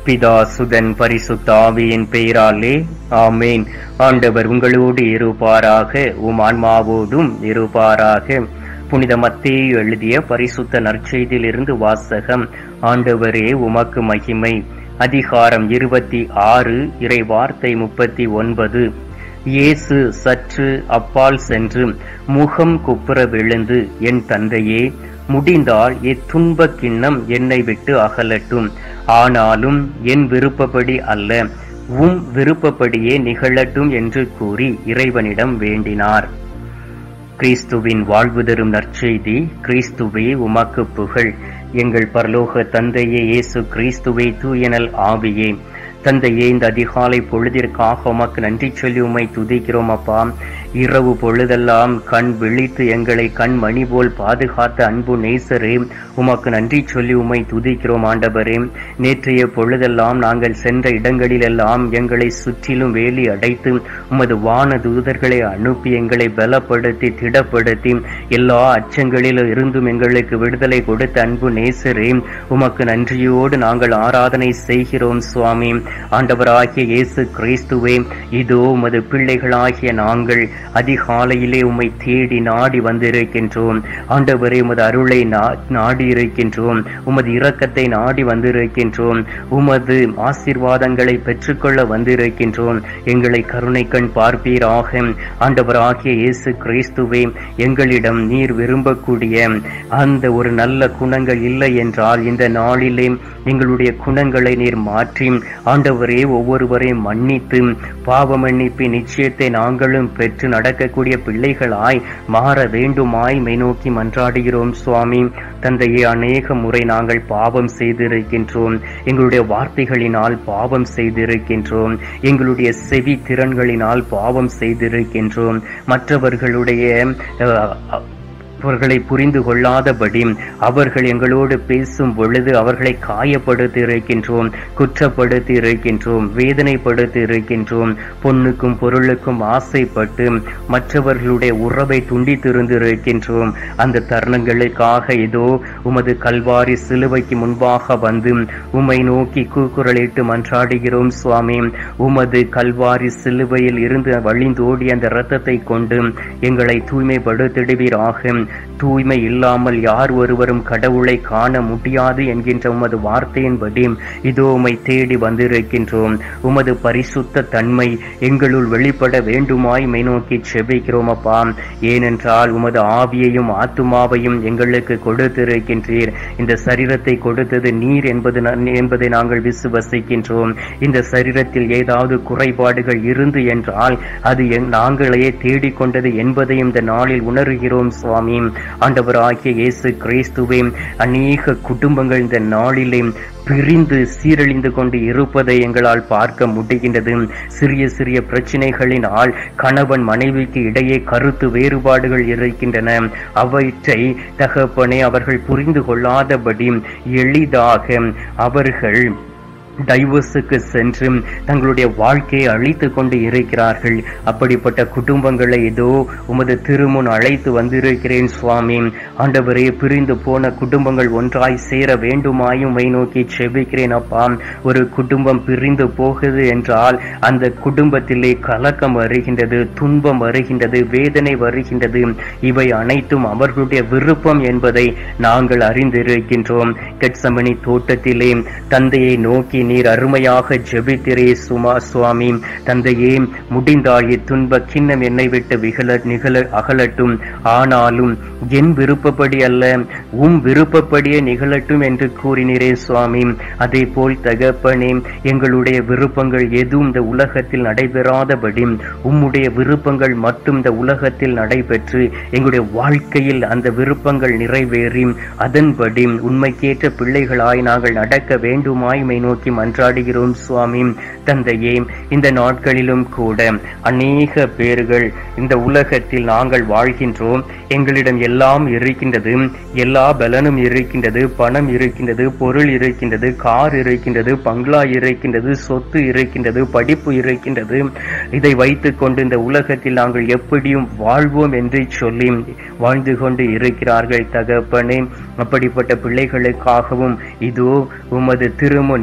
பிதா சுதன் பரிசுத்த ஆவியின் பெயராலே ஆமேன் ஆண்டவர் உங்களோடு இருப்பாராக உம் ஆன்மாவோடும் இருப்பாராக புனித மத்தேயு எழுதிய பரிசுத்த நற்செய்தியிலிருந்து வாசகம் ஆண்டவரே உமக்கு மகிமை அதிகாரம் இருபத்தி ஆறு இறை வார்த்தை முப்பத்தி ஒன்பது இயேசு சற்று அப்பால் சென்று முகம் குப்புற விழுந்து என் தந்தையே முடிந்தால் இத்துன்பக் கிண்ணம் என்னை விட்டு அகலட்டும் ஆனாலும் என் விருப்பப்படி அல்ல உம் விருப்பப்படியே நிகழட்டும் என்று கூறி இறைவனிடம் வேண்டினார் கிறிஸ்துவின் வாழ்வு தரும் நற்செய்தி கிறிஸ்துவே உமக்கு புகழ் எங்கள் பரலோக தந்தையே இயேசு கிறிஸ்துவே தூயனல் ஆவியே தந்தையே இந்த அதிகாலை பொழுதிற்காக உமக்கு நன்றி சொல்லி உம்மை துதிக்கிறோம் அப்பா இரவு பொழுதெல்லாம் கண் விழித்து எங்களை கண் மணி போல் பாதுகாத்த அன்பு நேசரே உமக்கு நன்றி சொல்லி உம்மை துதிக்கிறோம் ஆண்டவரே நேற்றைய பொழுதெல்லாம் நாங்கள் சென்ற இடங்களிலெல்லாம் எங்களை சுற்றிலும் வேலி அடைத்து உமது வான தூதர்களை அனுப்பி எங்களை பலப்படுத்தி திடப்படுத்தி எல்லா அச்சங்களிலும் இருந்தும் எங்களுக்கு விடுதலை கொடுத்த அன்பு நேசரே உமக்கு நன்றியோடு நாங்கள் ஆராதனை செய்கிறோம் சுவாமி ஆண்டவராகிய இயேசு கிறிஸ்துவே இதோ உமது பிள்ளைகளாகிய நாங்கள் அதிகாலையிலே உம்மை தேடி நாடி வந்திருக்கின்றோம் ஆண்டவரே உமது அருளை நாடி இருக்கின்றோம் உமது இரக்கத்தை நாடி வந்திருக்கின்றோம் உமது ஆசீர்வாதங்களை பெற்றுக்கொள்ள வந்திருக்கின்றோம் எங்களை கருணை கண் பார்ப்பீராக ஆண்டவராகிய இயேசு கிறிஸ்துவே எங்களிடம் நீர் விரும்பக்கூடிய அந்த ஒரு நல்ல குணங்கள் இல்லை என்றால் இந்த நாளிலே எங்களுடைய குணங்களை நீர் மாற்றி ஆண்டவரே ஒவ்வொருவரையும் மன்னித்து பாவ மன்னிப்பு நிச்சயத்தை நாங்களும் பெற்று நடக்கக்கூடிய பிள்ளைகளாய் மாற வேண்டுமாய் மை நோக்கி மன்றாடுகிறோம் சுவாமி தந்தையே அநேக முறை நாங்கள் பாவம் செய்திருக்கின்றோம் எங்களுடைய வார்த்தைகளினால் பாவம் செய்திருக்கின்றோம் எங்களுடைய செவி திறன்களினால் பாவம் செய்திருக்கின்றோம் மற்றவர்களுடைய அவர்களை புரிந்து கொள்ளாதபடி அவர்கள் எங்களோடு பேசும் பொழுது அவர்களை காயப்படுத்தி இருக்கின்றோம் குற்றப்படுத்தி இருக்கின்றோம் வேதனைப்படுத்தி இருக்கின்றோம் பொண்ணுக்கும் பொருளுக்கும் ஆசைப்பட்டு மற்றவர்களுடைய உறவை துண்டித்திருந்து இருக்கின்றோம் அந்த தருணங்களுக்காக இதோ உமது கல்வாரி சிலுவைக்கு முன்பாக வந்து உம்மை நோக்கி கூக்குரலிட்டு மன்றாடுகிறோம் சுவாமி உமது கல்வாரி சிலுவையில் இருந்து வழிந்தோடி அந்த இரத்தத்தை கொண்டு எங்களை தூய்மைப்படுத்திடுவீராக தூய்மை இல்லாமல் யார் ஒருவரும் கடவுளை காண முடியாது என்கின்ற உமது வார்த்தையின்படி இதோ உமை தேடி வந்திருக்கின்றோம் உமது பரிசுத்த தன்மை எங்களுள் வெளிப்பட வேண்டுமாய் மை நோக்கி செபிக்கிறோம் அப்பா ஏனென்றால் உமது ஆவியையும் ஆத்துமாவையும் எங்களுக்கு கொடுத்திருக்கின்றீர் இந்த சரீரத்தை கொடுத்தது நீர் என்பது என்பதை நாங்கள் விசுவசிக்கின்றோம் இந்த சரீரத்தில் ஏதாவது குறைபாடுகள் இருந்து என்றால் அது நாங்களே தேடிக்கொண்டது என்பதையும் இந்த நாளில் உணர்கிறோம் சுவாமி ஆண்டவராகிய இயேசு கிறிஸ்துவே அநேக குடும்பங்கள் இந்த நாளிலே பிரிந்து சீரழிந்து கொண்டு இருப்பதை எங்களால் பார்க்க முடிகின்றது சிறிய சிறிய பிரச்சனைகளினால் கணவன் மனைவிக்கு இடையே கருத்து வேறுபாடுகள் இருக்கின்றன அவற்றை தகப்பனே அவர்கள் புரிந்து கொள்ளாதபடி எளிதாக அவர்கள் டைவர்ஸுக்கு சென்று தங்களுடைய வாழ்க்கையை அழித்து கொண்டு இருக்கிறார்கள் அப்படிப்பட்ட குடும்பங்களை ஏதோ உமது திருமுன் அழைத்து வந்திருக்கிறேன் சுவாமி ஆண்டவரே பிரிந்து போன குடும்பங்கள் ஒன்றாய் சேர வேண்டுமாயும் மை நோக்கி செபிக்கிறேன் அப்பா ஒரு குடும்பம் பிரிந்து போகுது என்றால் அந்த குடும்பத்திலே கலக்கம் வருகின்றது துன்பம் வருகின்றது வேதனை வருகின்றது இவை அனைத்தும் அவர்களுடைய விருப்பம் என்பதை நாங்கள் அறிந்திருக்கின்றோம் கெட்சமணி தோட்டத்திலே தந்தையை நோக்கி நீர் அருமையாக ஜெபித்திரே சுமா சுவாமி தந்தையே முடிந்தால் இத்துன்ப கிண்ணம் என்னை விட்டு விகல நிகழ அகலட்டும் ஆனாலும் என் விருப்பப்படி அல்ல உம் விருப்பப்படியே நிகழட்டும் என்று கூறினீரே சுவாமி அதே போல் தகப்பனே எங்களுடைய விருப்பங்கள் எதுவும் இந்த உலகத்தில் நடைபெறாதபடி உம்முடைய விருப்பங்கள் மட்டும் இந்த உலகத்தில் நடைபெற்று எங்களுடைய வாழ்க்கையில் அந்த விருப்பங்கள் நிறைவேறி அதன்படி உண்மைக்கேற்ற பிள்ளைகளாய் நாங்கள் நடக்க வேண்டுமாய் மை நோக்கி மன்றாடுகிறோம் சுவாமி தந்தையே இந்த நாட்களிலும் கூட அநேக பேர்கள் இந்த உலகத்தில் நாங்கள் வாழ்கின்றோம் எங்களிடம் எல்லாம் இருக்கின்றது எல்லா பலனும் இருக்கின்றது பணம் இருக்கின்றது பொருள் இருக்கின்றது கார் இருக்கின்றது பங்களா இருக்கின்றது சொத்து இருக்கின்றது படிப்பு இருக்கின்றது இதை வைத்துக் கொண்டு இந்த உலகத்தில் நாங்கள் எப்படியும் வாழ்வோம் என்று சொல்லி வாழ்ந்து கொண்டு இருக்கிறார்கள் தகப்பனே அப்படிப்பட்ட பிள்ளைகளுக்காகவும் இதோ உமது திருமு நின்று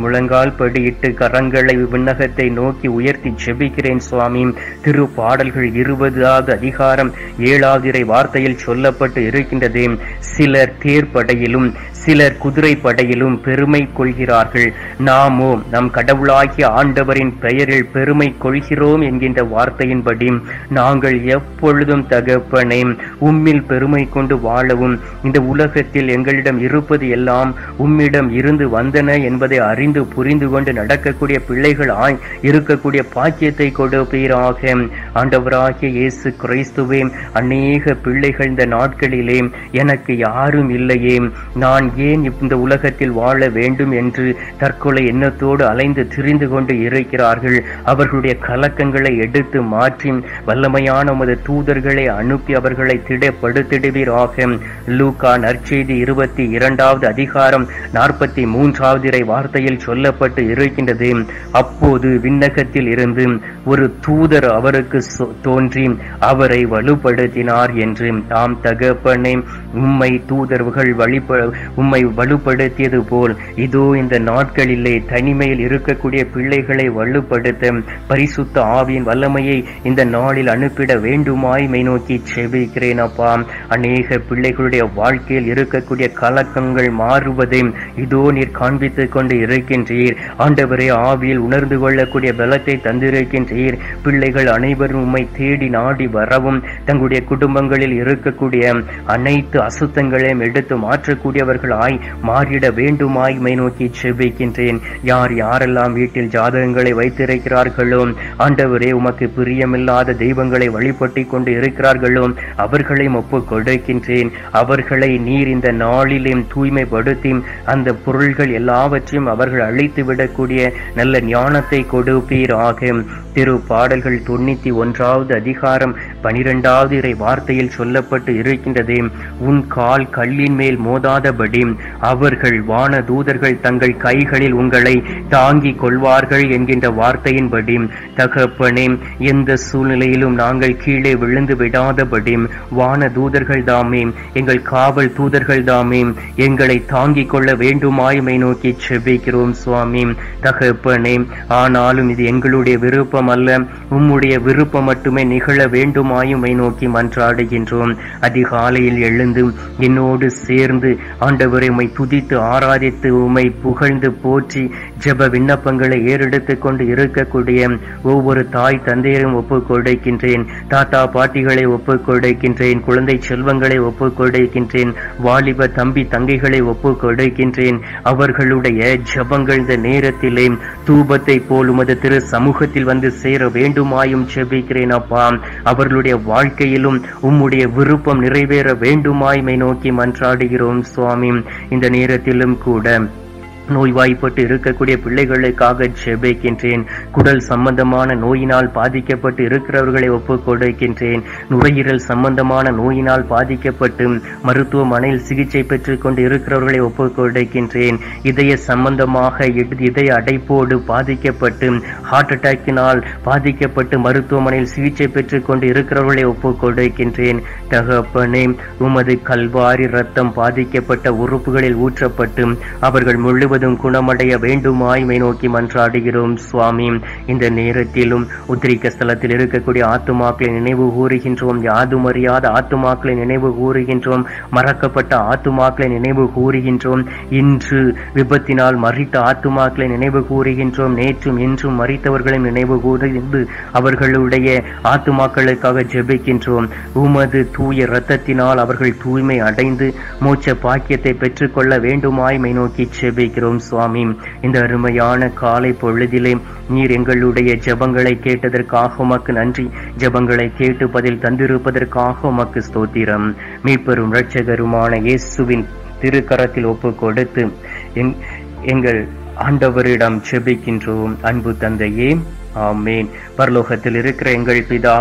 முழங்கால் படியிட்டு கரங்களை விண்ணகத்தை நோக்கி உயர்த்தி ஜெபிக்கிறேன் சுவாமி திரு பாடல்கள் இருபதாவது அதிகாரம் ஏழாவது இறை வார்த்தையில் சொல்லப்பட்டு இருக்கின்றது சிலர் தேர்ப்படையிலும் சிலர் குதிரை படையிலும் பெருமை கொள்கிறார்கள் நாமோ நம் கடவுளாகிய ஆண்டவரின் பெயரில் பெருமை கொள்கிறோம் என்கின்ற வார்த்தையின்படி நாங்கள் எப்பொழுதும் தகப்பனே உம்மில் பெருமை கொண்டு வாழவும் இந்த உலகத்தில் எங்களிடம் இருப்பது எல்லாம் உம்மிடம் இருந்து வந்தன என்பதை அறிந்து புரிந்து கொண்டு நடக்கக்கூடிய பிள்ளைகள் ஆய் இருக்கக்கூடிய பாக்கியத்தை கொடுப்பீராக ஆண்டவராகிய இயேசு கிறிஸ்துவே அநேக பிள்ளைகள் இந்த நாட்களிலே எனக்கு யாரும் இல்லையே நான் ஏன் இந்த உலகத்தில் வாழ வேண்டும் என்று தற்கொலை எண்ணத்தோடு அலைந்து திரிந்து கொண்டு இருக்கிறார்கள் அவர்களுடைய கலக்கங்களை எடுத்து மாற்றி வல்லமையான உமது தூதர்களை அனுப்பி அவர்களை திடப்படுத்திடுவீராக லூகா நற்செய்தி இருபத்தி இரண்டாவது அதிகாரம் நாற்பத்தி மூன்றாவது இறை வார்த்தையில் சொல்லப்பட்டு இருக்கின்றது அப்போது விண்ணகத்தில் இருந்து ஒரு தூதர் அவருக்கு சொ- தோன்றி அவரை வலுப்படுத்தினார் என்று தாம் தகப்பனே உம்மை தூதர்கள் வழிப உம்மை வலுப்படுத்தியது போல் இதோ இந்த நாட்களிலே தனிமையில் இருக்கக்கூடிய பிள்ளைகளை வலுப்படுத்த பரிசுத்த ஆவியின் வல்லமையை இந்த நாளில் அனுப்பிட வேண்டுமாய் மை நோக்கி செபிக்கிறேன் அப்பா அநேக பிள்ளைகளுடைய வாழ்க்கையில் இருக்கக்கூடிய கலக்கங்கள் மாறுவதை இதோ நீர் காண்பித்துக் கொண்டு இருக்கின்றீர் ஆண்டவரே ஆவியில் உணர்ந்து கொள்ளக்கூடிய பலத்தை தந்திருக்கின்றீர் பிள்ளைகள் அனைவரும் உம்மை தேடி நாடி வரவும் தங்களுடைய குடும்பங்களில் இருக்கக்கூடிய அனைத்து அசுத்தங்களையும் எடுத்து மாற்றக்கூடியவர்களாய் மாறிட வேண்டுமாய் மை நோக்கி செபிக்கின்றேன் யார் யாரெல்லாம் வீட்டில் ஜாதகங்களை வைத்திருக்கிறார்களோ ஆண்டவரே உமக்கு பிரியமில்லாத தெய்வங்களை வழிபட்டு கொண்டு இருக்கிறார்களோ அவர்களை ஒப்பு கொடுக்கின்றேன் அவர்களை நீர் இந்த நாளிலே தூய்மைப்படுத்தி அந்த பொருள்கள் எல்லாவற்றையும் அவர்கள் அழித்து விடக்கூடிய நல்ல ஞானத்தை கொடுப்பீராக திரு பாடல்கள் தொண்ணூத்தி ஒன்றாவது அதிகாரம் பனிரெண்டாவது இறை வார்த்தையில் சொல்லப்பட்டு இருக்கின்றது உன் கால் கல்லின் மேல் மோதாதபடி அவர்கள் வான தூதர்கள் தங்கள் கைகளில் உங்களை தாங்கிக் கொள்வார்கள் என்கின்ற வார்த்தையின்படி தகப்பனே எந்த சூழ்நிலையிலும் நாங்கள் கீழே விழுந்து விடாதபடி வான தூதர்கள் தாமே எங்கள் காவல் தூதர்கள் தாமே எங்களை தாங்கிக் கொள்ள வேண்டுமாய்மை நோக்கி செபிக்கிறோம் சுவாமி தகப்பனே ஆனாலும் இது எங்களுடைய விருப்பம் அல்ல உம்முடைய விருப்பம் மட்டுமே நிகழ வேண்டுமாயுமை நோக்கி மன்றாடுகின்றோம் அதிகாலையில் எழுந்து என்னோடு சேர்ந்து ஆண்டவரை உம்மை துதித்து ஆராதித்து உம்மை புகழ்ந்து போற்றி ஜெப விண்ணப்பங்களை ஏறெடுத்துக் கொண்டு இருக்கக்கூடிய ஒவ்வொரு தாய் தந்தையரும் ஒப்புக் கொடுக்கின்றேன் தாத்தா பாட்டிகளை ஒப்புக் கொடுக்கின்றேன் குழந்தை செல்வங்களை ஒப்புக் கொடுக்கின்றேன் வாலிப தம்பி தங்கைகளை ஒப்புக் கொடுக்கின்றேன் அவர்களுடைய ஜெபங்கள் இந்த நேரத்திலே தூபத்தை போல் உமது திரு சமூகத்தில் வந்து சேர வேண்டுமாயும் செபிக்கிறேன் அப்பா அவர்களுடைய வாழ்க்கையிலும் உம்முடைய விருப்பம் நிறைவேற வேண்டுமாய்மை நோக்கி மன்றாடுகிறோம் சுவாமி இந்த நேரத்திலும் கூட நோய்வாய்ப்பட்டு இருக்கக்கூடிய பிள்ளைகளுக்காக ஜெபிக்கின்றேன் குடல் சம்பந்தமான நோயினால் பாதிக்கப்பட்டு இருக்கிறவர்களை ஒப்புக் கொடுக்கின்றேன் நுரையீரல் சம்பந்தமான நோயினால் பாதிக்கப்பட்டு மருத்துவமனையில் சிகிச்சை பெற்றுக் கொண்டு இருக்கிறவர்களை ஒப்புக் கொடுக்கின்றேன் இதய சம்பந்தமாக இட- இதய அடைப்போடு பாதிக்கப்பட்டு ஹார்ட் அட்டாக்கினால் பாதிக்கப்பட்டு மருத்துவமனையில் சிகிச்சை பெற்றுக் கொண்டு இருக்கிறவர்களை ஒப்புக் கொடுக்கின்றேன் தகப்பனே உமது கல்வாரி ரத்தம் பாதிக்கப்பட்ட உறுப்புகளில் ஊற்றப்பட்டு அவர்கள் முழுவதும் குணமடைய வேண்டுமாய்மை நோக்கி மன்றாடுகிறோம் சுவாமி இந்த நேரத்திலும் உத்திரிக்க ஸ்தலத்தில் இருக்கக்கூடிய ஆத்துமாக்களை நினைவு கூறுகின்றோம் யாதும் அறியாத ஆத்துமாக்களை நினைவு கூறுகின்றோம் மறக்கப்பட்ட ஆத்துமாக்களை நினைவு கூறுகின்றோம் இன்று விபத்தினால் மறித்த ஆத்துமாக்களை நினைவு கூறுகின்றோம் நேற்றும் இன்றும் மறித்தவர்களை நினைவு கூர்ந்து அவர்களுடைய ஆத்துமாக்களுக்காக ஜெபிக்கின்றோம் உமது தூய இரத்தத்தினால் அவர்கள் தூய்மை அடைந்து மோட்ச பாக்கியத்தை பெற்றுக்கொள்ள வேண்டுமாய்மை நோக்கி ஜெபிக்கிறோம் சுவாமி இந்த அருமையான காலை பொழுதிலே நீர் எங்களுடைய ஜெபங்களை கேட்டதற்காக உமக்கு நன்றி ஜெபங்களை கேட்டு பதில் தந்திருப்பதற்காக உமக்கு ஸ்தோத்திரம் மீட்பெரும் இரட்சகருமான இயேசுவின் திருக்கரத்தில் ஒப்பு கொடுத்து எங்- எங்கள் ஆண்டவரிடம் ஜெபிக்கின்றோம் அன்பு தந்தையே ஆமேன் பரலோகத்தில் இருக்கிற எங்கள் பிதாவே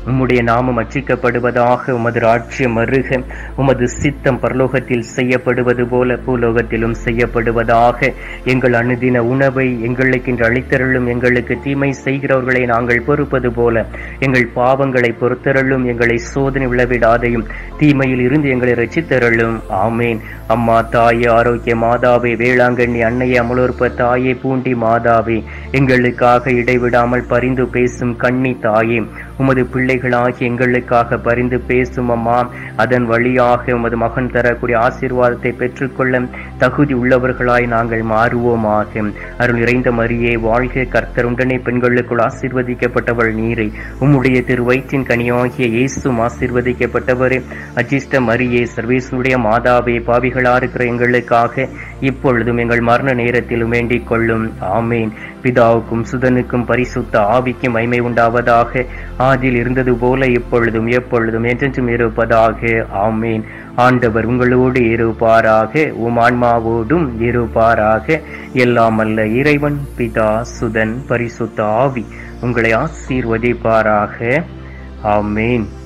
உம்முடைய நாமம் அச்சிக்கப்படுவதாக உமது ராஜ்யம் அருக உமது சித்தம் பரலோகத்தில் செய்யப்படுவது போல பூலோகத்திலும் செய்யப்படுவதாக எங்கள் அனுதின உணவை எங்களுக்கு இன்று அளித்தருளும் எங்களுக்கு தீமை செய்கிறவர்களை நாங்கள் பொறுப்பது போல எங்கள் பாவங்களை பொறுத்தருளும் எங்களை சோதனை விழவிடாதையும் தீமையில் இருந்து எங்களை ரசித்தருளும் ஆமேன் அம்மா தாயே ஆரோக்கிய மாதாவே வேளாங்கண்ணி அன்னையே அமலோற்ப தாயே பூண்டி மாதாவே எங்களுக்காக இடைவிடாமல் பரிந்து பேசும் கண்ணி தாயே உமது பிள்ளைகளாகி எங்களுக்காக பரிந்து பேசும் அம்மா அதன் வழியாக உமது மகன் தரக்கூடிய ஆசீர்வாதத்தை பெற்றுக்கொள்ள தகுதி உள்ளவர்களாய் நாங்கள் மாறுவோமாக அருள் நிறைந்த மரியே வாழ்க கர்த்தர் உடனே பெண்களுக்குள் ஆசீர்வதிக்கப்பட்டவள் நீரை உம்முடைய திரு வயிற்றின் கனியாகிய இயேசும் ஆசீர்வதிக்கப்பட்டவரே அஜிஷ்ட மரியே சர்வேசனுடைய மாதாவே பாவிகளா இருக்கிற எங்களுக்காக இப்பொழுதும் எங்கள் மரண நேரத்திலும் வேண்டிக் கொள்ளும் ஆமேன் பிதாவுக்கும் சுதனுக்கும் பரிசுத்த ஆவிக்கும் மைமை உண்டாவதாக ஆதில் இருந்தது போல இப்பொழுதும் எப்பொழுதும் என்றென்றும் இருப்பதாக ஆமேன் ஆண்டவர் உங்களோடு இருப்பாராக உம் ஆன்மாவோடும் இருப்பாராக எல்லாம் அல்ல இறைவன் பிதா சுதன் பரிசுத்த ஆவி உங்களை ஆசீர்வதிப்பாராக ஆமேன்